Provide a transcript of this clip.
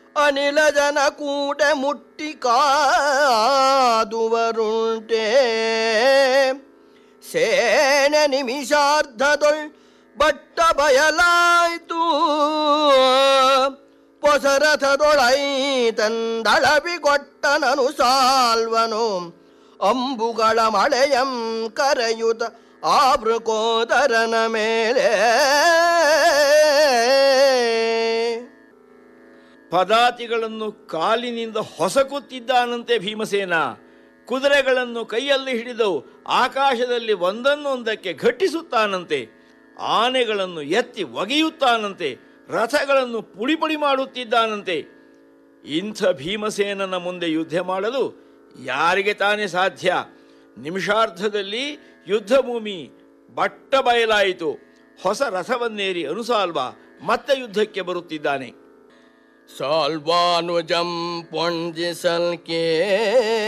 ಅನಿಲ ಜನ ಕೂಡೆ ಮುಟ್ಟಿ ಕಾದುವರುಂಟೆ ಸೇನೆ ನಿಮಿಷಾರ್ಧದೊಳ್ ಬಟ್ಟ ಬಯಲಾಯ್ತು ಪೊಸರಥದೊಳೈ ತಂದಳವಿ ಕೊಟ್ಟನನು ಸಾಲ್ವನು ಅಂಬುಗಳ ಮಳೆಯಂ ಕರೆಯುತ ಆವೃಕೋದರನ ಮೇಲೆ ಪದಾತಿಗಳನ್ನು ಕಾಲಿನಿಂದ ಹೊಸಕುತ್ತಿದ್ದಾನಂತೆ ಭೀಮಸೇನ ಕುದುರೆಗಳನ್ನು ಕೈಯಲ್ಲಿ ಹಿಡಿದು ಆಕಾಶದಲ್ಲಿ ಒಂದನ್ನೊಂದಕ್ಕೆ ಘಟ್ಟಿಸುತ್ತಾನಂತೆ ಆನೆಗಳನ್ನು ಎತ್ತಿ ಒಗೆಯುತ್ತಾನಂತೆ ರಥಗಳನ್ನು ಪುಡಿಪುಡಿ ಮಾಡುತ್ತಿದ್ದಾನಂತೆ ಇಂಥ ಭೀಮಸೇನನ ಮುಂದೆ ಯುದ್ಧ ಮಾಡಲು ಯಾರಿಗೆ ತಾನೇ ಸಾಧ್ಯ ನಿಮಿಷಾರ್ಧದಲ್ಲಿ ಯುದ್ಧ ಭೂಮಿ ಬಟ್ಟ ಬಯಲಾಯಿತು ಹೊಸ ರಥವನ್ನೇರಿ ಅನುಸಾಲ್ವ ಮತ್ತೆ ಯುದ್ಧಕ್ಕೆ ಬರುತ್ತಿದ್ದಾನೆ ಸಾಲ್ವಾನುಜಂ ಪೊಂಜಿಸಲ್ಕೆ